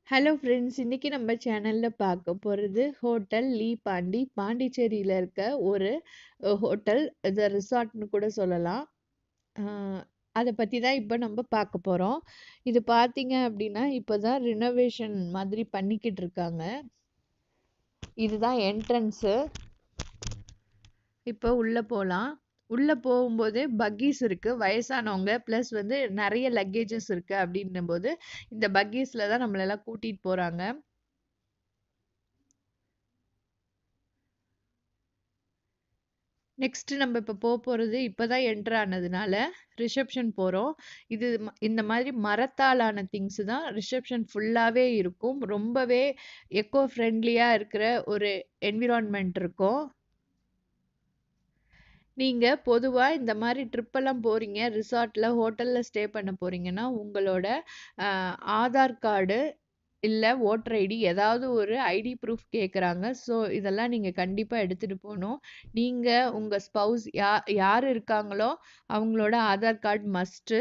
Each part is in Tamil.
ஹலோ ஃப்ரெண்ட்ஸ் இன்னைக்கு நம்ம சேனல்ல பார்க்க போறது ஹோட்டல் லீ பாண்டி பாண்டிச்சேரியில இருக்க ஒரு அ, ஹோட்டல் இது ரிசார்ட்னு கூட சொல்லலாம் அதை பற்றி தான் இப்போ நம்ம பார்க்க போகிறோம் இது பார்த்தீங்க அப்படின்னா இப்போ தான் ரினோவேஷன் மாதிரி பண்ணிக்கிட்டு இருக்காங்க இதுதான் என்ட்ரன்ஸு இப்போ உள்ளே போகலாம் உள்ளே போகும்போது பக்கீஸ் இருக்குது வயசானவங்க ப்ளஸ் வந்து நிறைய லக்கேஜஸ் இருக்குது அப்படின்னும் போது இந்த பக்கீஸில் தான் நம்மளெல்லாம் கூட்டிகிட்டு போகிறாங்க நெக்ஸ்ட் நம்ம இப்போ போக போகிறது இப்போ தான் என்ட்ரு ஆனதுனால ரிசப்ஷன் போகிறோம் இது ம- இந்த மாதிரி மரத்தாலான திங்ஸ் தான் ரிசப்ஷன் ஃபுல்லாகவே இருக்கும் ரொம்பவே எக்கோ ஃப்ரெண்ட்லியாக இருக்கிற ஒரு என்விரான்மெண்ட் இருக்கும் நீங்கள் பொதுவாக இந்த மாதிரி ட்ரிப்பெல்லாம் போகிறீங்க ரிசார்ட்டில் ஹோட்டலில் ஸ்டே பண்ண போகிறீங்கன்னா உங்களோட ஆஹ், ஆதார் கார்டு இல்லை ஓட்டர் ஐடி ஏதாவது ஒரு ஐடி ப்ரூஃப் கேட்குறாங்க ஸோ இதெல்லாம் நீங்கள் கண்டிப்பாக எடுத்துகிட்டு போகணும் நீங்கள் உங்கள் ஸ்பௌஸ் யா யார் இருக்காங்களோ அவங்களோட ஆதார் கார்டு மஸ்ட்டு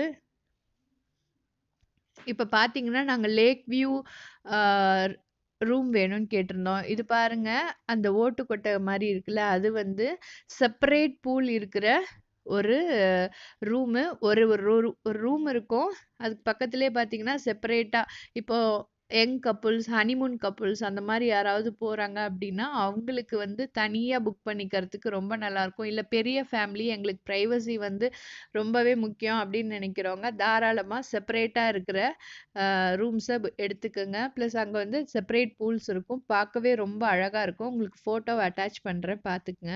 இப்போ பார்த்தீங்கன்னா நாங்கள் லேக் வியூ ரூம் வேணும்னு கேட்டிருந்தோம் இது பாருங்க அந்த ஓட்டுக்கொட்டை மாதிரி இருக்குல்ல அது வந்து செப்பரேட் பூல் இருக்கிற ஒரு ரூமு ஒரு ஒரு ரூம் இருக்கும் அதுக்கு பக்கத்துலேயே பார்த்தீங்கன்னா செப்பரேட்டாக இப்போ யங் கப்புள்ஸ் ஹனிமூன் கப்புள்ஸ் அந்த மாதிரி யாராவது போகிறாங்க அப்படின்னா அவங்களுக்கு வந்து தனியாக புக் பண்ணிக்கிறதுக்கு ரொம்ப நல்லாயிருக்கும் இல்லை பெரிய ஃபேமிலி எங்களுக்கு ப்ரைவசி வந்து ரொம்பவே முக்கியம் அப்படின்னு நினைக்கிறவங்க தாராளமாக செப்பரேட்டாக இருக்கிற ரூம்ஸை எடுத்துக்கோங்க ப்ளஸ் அங்கே வந்து செப்பரேட் பூல்ஸ் இருக்கும் பார்க்கவே ரொம்ப அழகாக இருக்கும் உங்களுக்கு ஃபோட்டோவை அட்டாச் பண்ணுறேன் பார்த்துக்குங்க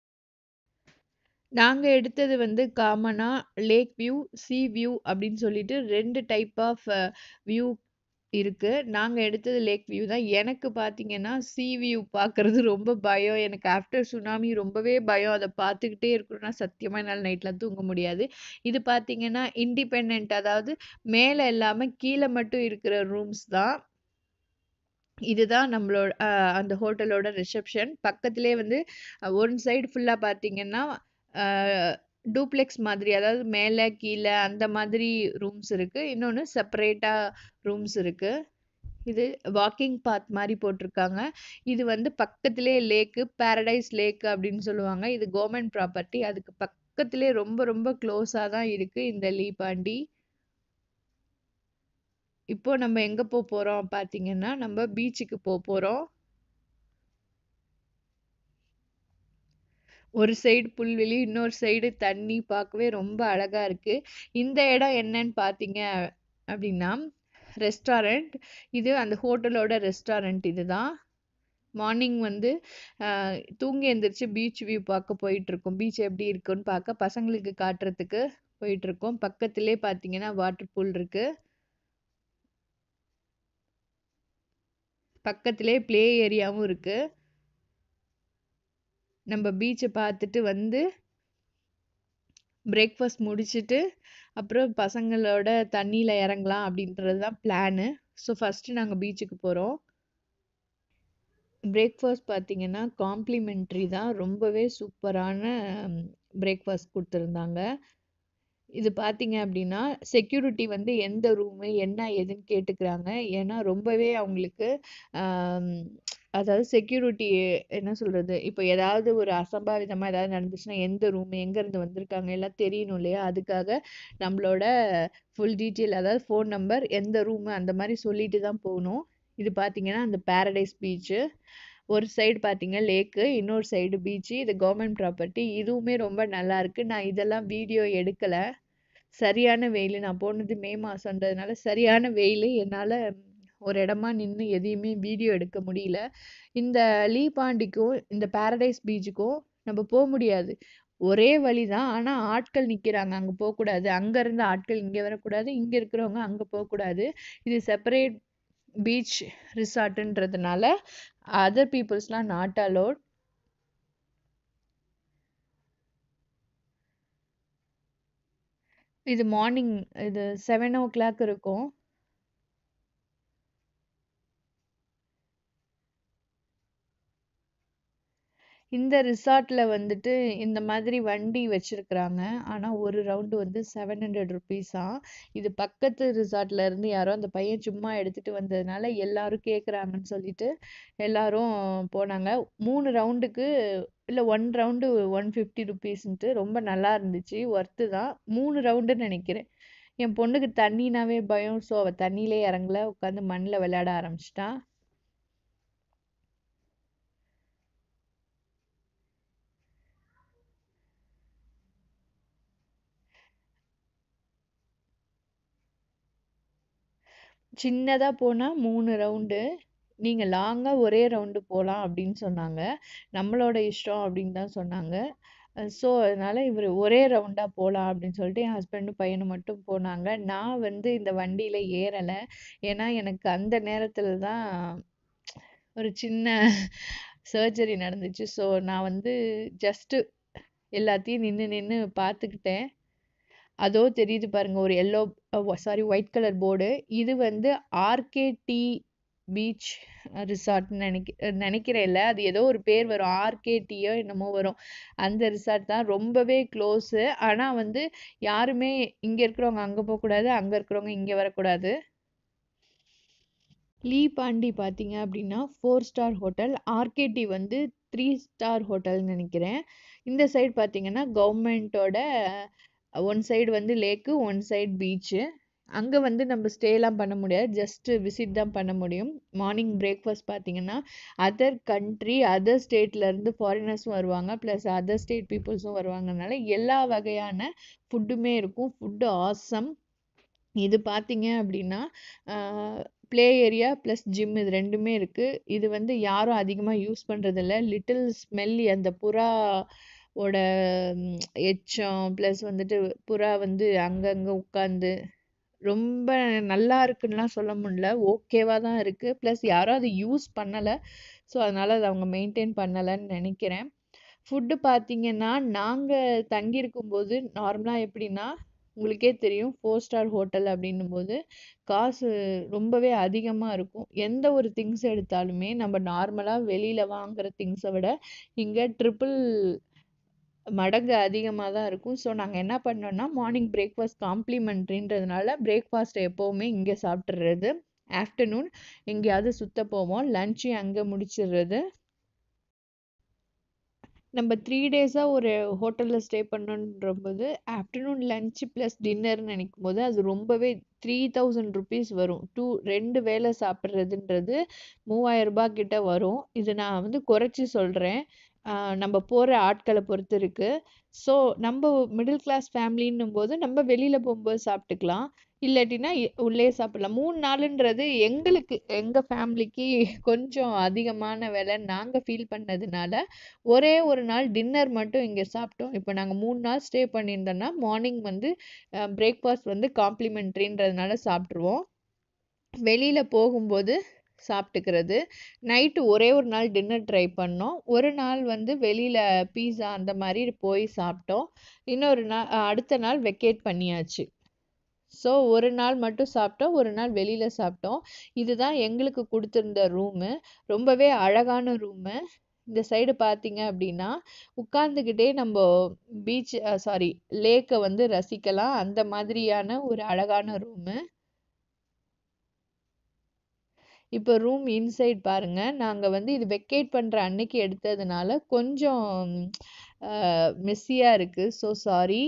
நாங்கள் எடுத்தது வந்து காமனாக லேக் வியூ சி வியூ அப்படின்னு சொல்லிட்டு ரெண்டு டைப் ஆஃப் வியூ இருக்கு நாங்கள் எடுத்தது லேக் வியூ தான் எனக்கு பார்த்தீங்கன்னா சி வியூ பார்க்கறது ரொம்ப பயம் எனக்கு ஆஃப்டர் சுனாமி ரொம்பவே பயம் அதை பார்த்துக்கிட்டே இருக்கணும்னா சத்தியமாக என்னால் நைட்டில் தூங்க முடியாது இது பார்த்தீங்கன்னா இண்டிபெண்ட் அதாவது மேலே இல்லாமல் கீழே மட்டும் இருக்கிற ரூம்ஸ் தான் இதுதான் நம்மளோட அஹ், அந்த ஹோட்டலோட ரிசப்ஷன் பக்கத்திலே வந்து ஒன் சைடு ஃபுல்லாக பார்த்தீங்கன்னா டூப்ளெக்ஸ் மாதிரி அதாவது மேலே கீழே அந்த மாதிரி ரூம்ஸ் இருக்குது இன்னொன்று செப்பரேட்டாக ரூம்ஸ் இருக்குது இது வாக்கிங் பாத் மாதிரி போட்டிருக்காங்க இது வந்து பக்கத்திலே லேக்கு பாரடைஸ் லேக் அப்படின்னு சொல்லுவாங்க இது கவர்மெண்ட் ப்ராப்பர்ட்டி அதுக்கு பக்கத்திலே ரொம்ப ரொம்ப க்ளோஸாக தான் இருக்குது இந்த லீபாண்டி இப்போ நம்ம எங்கே போக போகிறோம் பார்த்தீங்கன்னா நம்ம பீச்சுக்கு போக போகிறோம் ஒரு சைடு புல்வெளி இன்னொரு சைடு தண்ணி பார்க்கவே ரொம்ப அழகா இருக்கு இந்த இடம் என்னன்னு பார்த்தீங்க அப்படின்னா ரெஸ்டாரண்ட் இது அந்த ஹோட்டலோட ரெஸ்டாரண்ட் இதுதான் மார்னிங் வந்து ஆஹ், தூங்கி எந்திரிச்சு பீச் வியூ பார்க்க போயிட்டு இருக்கோம் பீச் எப்படி இருக்குன்னு பார்க்க பசங்களுக்கு காட்டுறதுக்கு போயிட்டு இருக்கோம் பக்கத்திலே பார்த்தீங்கன்னா வாட்டர் பூல் இருக்கு பக்கத்திலே ப்ளே ஏரியாவும் இருக்கு நம்ம பீச்சை பார்த்துட்டு வந்து பிரேக்ஃபாஸ்ட் முடிச்சிட்டு அப்புறம் பசங்களோட தண்ணியில் இறங்கலாம் அப்படின்றது தான் பிளானு ஸோ ஃபஸ்ட்டு நாங்கள் பீச்சுக்கு போகிறோம் பிரேக்ஃபாஸ்ட் பார்த்தீங்கன்னா காம்ப்ளிமெண்ட்ரி தான் ரொம்பவே சூப்பரான பிரேக்ஃபாஸ்ட் கொடுத்துருந்தாங்க இது பார்த்தீங்க அப்படின்னா செக்யூரிட்டி வந்து எந்த ரூமு என்ன ஏதுன்னு கேட்டுக்கிறாங்க ஏன்னா ரொம்பவே அவங்களுக்கு ஆம், அதாவது செக்யூரிட்டி என்ன சொல்றது இப்போ ஏதாவது ஒரு அசம்பாவிதமாக ஏதாவது நடந்துச்சுன்னா எந்த ரூம் எங்கேருந்து வந்திருக்காங்க எல்லாம் தெரியணும் இல்லையா அதுக்காக நம்மளோட ஃபுல் டீட்டெயில் அதாவது ஃபோன் நம்பர் எந்த ரூமு அந்த மாதிரி சொல்லிட்டு தான் போகணும் இது பார்த்தீங்கன்னா அந்த பாரடைஸ் பீச்சு ஒரு சைடு பார்த்தீங்க லேக்கு இன்னொரு சைடு பீச்சு இது கவர்மெண்ட் ப்ராப்பர்ட்டி இதுவுமே ரொம்ப நல்லா இருக்கு நான் இதெல்லாம் வீடியோ எடுக்கலை சரியான வெயில் நான் போனது மே மாதன்றதுனால சரியான வெயில் என்னால் ஒரு இடமா நின்று எதையுமே வீடியோ எடுக்க முடியல இந்த லீ பாண்டிக்கும் இந்த பாரடைஸ் பீச்சுக்கும் நம்ம போக முடியாது ஒரே வழி தான் ஆனால் ஆட்கள் நிற்கிறாங்க அங்கே போகக்கூடாது அங்கேருந்து ஆட்கள் இங்கே வரக்கூடாது இங்கே இருக்கிறவங்க அங்கே போகக்கூடாது இது செப்பரேட் பீச் ரிசார்ட்டுன்றதுனால அதர் பீப்புள்ஸ்லாம் நாட் அலோட் இது மார்னிங் இது செவன் ஓ கிளாக் இருக்கும் இந்த ரிசார்ட்ல வந்துட்டு இந்த மாதிரி வண்டி வச்சிருக்கிறாங்க. ஆனா ஒரு ரவுண்டு வந்து ரூ. 700 இது பக்கத்து ரிசார்ட்ல இருந்து யாரோ அந்த பையன் சும்மா எடுத்துட்டு வந்ததுனால எல்லாரும் கேட்குறாங்கன்னு சொல்லிட்டு எல்லாரும் போனாங்க. 3 ரவுண்டுக்கு இல்ல 1 ரவுண்டு ரூ. 150ன்ட்டு ரொம்ப நல்லா இருந்துச்சு. ஒர்த்து தான். 3 ரவுண்டுன்னு நெனைக்கிறேன். என் பொண்ணுக்கு தண்ணினாவே பயம். ஸோ அவ தண்ணியிலே இறங்கல. உட்காந்து மண்ல விளையாட ஆரம்பிச்சுட்டா. சின்னதா போனா 3 ரவுண்டு. நீங்க லாங்கா ஒரே ரவுண்டு போலாம் அப்படின்னு சொன்னாங்க. நம்மளோட இஷ்டம் அப்படின்னு தான் சொன்னாங்க. அ ஸோ அதனால இவரு ஒரே ரவுண்டா போலாம் அப்படின்னு சொல்லிட்டு என் ஹஸ்பண்டும், பையனும் மட்டும் போனாங்க. நான் வந்து இந்த வண்டியில ஏறல. ஏன்னா எனக்கு அந்த நேரத்துல தான் ஒரு சின்ன சர்ஜரி நடந்துச்சு. ஸோ நான் வந்து ஜஸ்ட்டு எல்லாத்தையும் நின்னு நின்னு பார்த்துக்கிட்டேன். அதோ தெரியுது பாருங்க ஒரு yellow uh sorry white colour board. இது வந்து ஆர்கே-டி பீச் ரிசார்ட்ன்னு நெனைக் நெனைக்கிறேன் இல்ல. அது ஏதோ ஒரு பேர் வரும். ஆர்கே-டியோ என்னமோ வரும். அந்த ரிசார்ட் தான். ரொம்பவே க்ளோஸு. ஆனா வந்து யாருமே இங்க இருக்கிறவங்க அங்க போக்கூடாது. அங்க இருக்கிறவங்க இங்க வரக்கூடாது. லீ பாண்டி பார்த்தீங்க அப்படின்னா 4 ஸ்டார் ஹோட்டல். ஆர்கே-டி வந்து 3 ஸ்டார் ஹோட்டல்ன்னு நெனைக்கிறேன். இந்த சைடு பார்த்தீங்கன்னா கவர்மெண்ட்டோட ஒன் சைடு வந்து லேக்கு, ஒன் சைடு பீச்சு. அங்க வந்து நம்ம ஸ்டேலாம் பண்ண முடியாது. ஜஸ்ட் விசிட் தான் பண்ண முடியும். மார்னிங் பிரேக்ஃபாஸ்ட் பார்த்தீங்கன்னா, அதர் கண்ட்ரி, அதர் ஸ்டேட்ல இருந்து ஃபாரினர்ஸும் வருவாங்க. பிளஸ் அதர் ஸ்டேட் பீப்பிள்ஸும் வருவாங்கனால எல்லா வகையான ஃபுட்டுமே இருக்கும். Food awesome. இது பார்த்தீங்க அப்படின்னா, uh play area plus gym இது 2மே இருக்கு. இது வந்து யாரும் அதிகமா யூஸ் பண்றதில்ல. லிட்டில் ஸ்மெல்லி அந்த புறாவோட ம் எச்சம் பிளஸ் வந்துட்டு புறா வந்து அங்கங்க உட்காந்து ரொம்ப நல்லா இருக்குன்னுலாம் சொல்ல முடியல. ஓகேவா தான் இருக்கு. பிளஸ் யாரும் அத யூஸ் பண்ணல. ஸோ அதனால அத அவங்க மெயின்டெயின் பண்ணலன்னு நெனைக்கிறேன். ஃபுட்டு பார்த்தீங்கன்னா, நாங்க தங்கியிருக்கும்போது நார்மலா எப்படின்னா, உங்களுக்கே தெரியும் 4 ஸ்டார் ஹோட்டல் அப்படின்னும்போது, காசு ரொம்பவே அதிகமா இருக்கும். எந்த ஒரு திங்ஸ் எடுத்தாலுமே நம்ம நார்மலா வெளியில வாங்குற திங்ஸ விட இங்க ட்ரிபிள் மடங்கு அதிகமா தான் இருக்கும். ஸோ நாங்க என்ன பண்ணோம்னா, மார்னிங் பிரேக்ஃபாஸ்ட் காம்ப்ளிமென்ட்ரின்றதுனால பிரேக்ஃபாஸ்ட் எப்பவுமே இங்க சாப்பிட்டுறது. ஆஃப்டர்நூன் எங்கேயாவது சுத்த போவோம். லன்ச்சையும் அங்க முடிச்சிடுறது. நம்ம 3 டேஸா ஒரு ஹோட்டல்ல ஸ்டே பண்ணணுன்றபோது, ஆஃப்டர்நூன் லன்ச் பிளஸ் டின்னர்ன்னு நெனைக்கும்போது, அது ரொம்பவே ரூ. 3000 வரும். 2 2 வேள சாப்பிடுறதுன்றது ரூ. 3000 கிட்ட வரும். இது நான் வந்து குறைச்சு சொல்றேன். அ நம்ம போற ஆட்கள பொறுத்து இருக்கு. ஸோ நம்ப மிடில் கிளாஸ் ஃபேமிலின்னும்போது, நம்ம வெளியில போம்போது சாப்பிட்டுக்கலாம். இல்லாட்டினா எ உள்ளயே சாப்பிடலாம். 3 நாளுன்றது எங்களுக்கு எங்க ஃபேமிலிக்கு கொஞ்சம் அதிகமான விலை நாங்க ஃபீல் பண்ணதுனால, ஒரே ஒரு நாள் டின்னர் மட்டும் இங்க சாப்பிட்டோம். இப்ப நாங்க 3 நாள் ஸ்டே பண்ணியிருந்தோம்னா, மார்னிங் வந்து அ பிரேக்ஃபாஸ்ட் வந்து காம்ப்ளிமென்ட்ரின்றதுனால சாப்ட்டுருவோம். வெளியில போகும்போது சாப்பிட்டுக்கிறது. நைட்டு ஒரே ஒரு நாள் டின்னர் ட்ரை பண்ணோம். ஒரு நாள் வந்து வெளியில பீஸா அந்த மாரி போய் சாப்பிட்டோம். இன்னொரு நாள் அ அடுத்த நாள் வெக்கேட் பண்ணியாச்சு. ஸோ ஒரு நாள் மட்டும் சாப்பிட்டோம். ஒரு நாள் வெளியில சாப்பிட்டோம். இதுதான் எங்களுக்கு குடுத்திருந்த ரூமு. ரொம்பவே அழகான ரூமு. இந்த சைடு பார்த்தீங்க அப்படின்னா, உட்கார்ந்துகிட்டே நம்போ பீச் அ சாரி லேக்க வந்து ரசிக்கலாம். அந்த மாதிரியான ஒரு அழகான ரூமு. இப்ப ரூம் இன்சைட் பாருங்க. நாங்க வந்து இது வெக்கேட் பண்ற அன்னைக்கு எடுத்ததுனால கொஞ்சம் அ மெஸ்ஸியா இருக்கு. So sorry.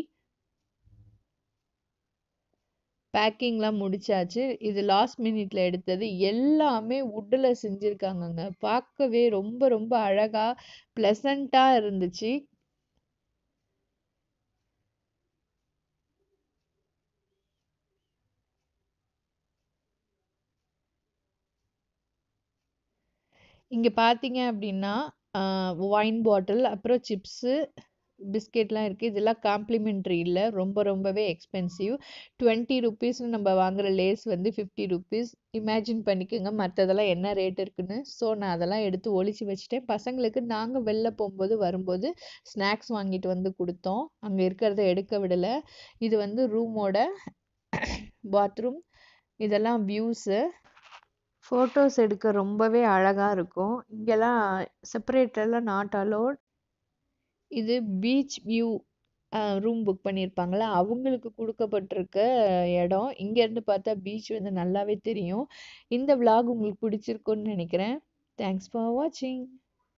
பேக்கிங்லாம் முடிச்சாச்சு. இது லாஸ்ட் மினிட்ல எடுத்தது. எல்லாமே வுட்ல செஞ்சிருக்காங்கங்க. பார்க்கவே ரொம்ப ரொம்ப அழகா, பிளசன்ட்டா இருந்துச்சு. இங்க பார்த்தீங்க அப்படின்னா, அ ஒயின் பாட்டில், அப்புறம் சிப்ஸு, பிஸ்கெட்லாம் இருக்கு. இதெல்லாம் காம்ப்ளிமென்ட்ரி இல்ல. ரொம்ப ரொம்பவே எக்ஸ்பென்சிவ். ₹20 நம்ம வாங்குற லேஸ் வந்து ₹50 இமேஜின் பண்ணிக்கங்க மத்ததெல்லாம் என்ன ரேட் இருக்குன்னு. ஸோ நான் அதெல்லாம் எடுத்து ஒளிச்சு வச்சுட்டேன். பசங்களுக்கு நாங்க வெளில போம்போது, வரும்போது ஸ்நாக்ஸ் வாங்கிட்டு வந்து குடுத்தோம். அங்க இருக்கிறத எடுக்க விடல. இது வந்து ரூமோட பாத்ரூம். இதெல்லாம் வியூஸு. ஃபோட்டோஸ் எடுக்க ரொம்பவே அழகா இருக்கும். இங்கெல்லாம் செப்பரேட்டர்லாம் நாட் அலோவ்ட். இது பீச் வியூ ரூம் புக் பண்ணியிருப்பாங்கள்ல அவங்களுக்கு கொடுக்கப்பட்டிருக்க இடம் இங்கேருந்து பார்த்தா பீச் வந்து நல்லாவே தெரியும் இந்த vlog உங்களுக்கு பிடிச்சிருக்குன்னு நினைக்கிறேன் தேங்க்ஸ் ஃபார் வாட்சிங்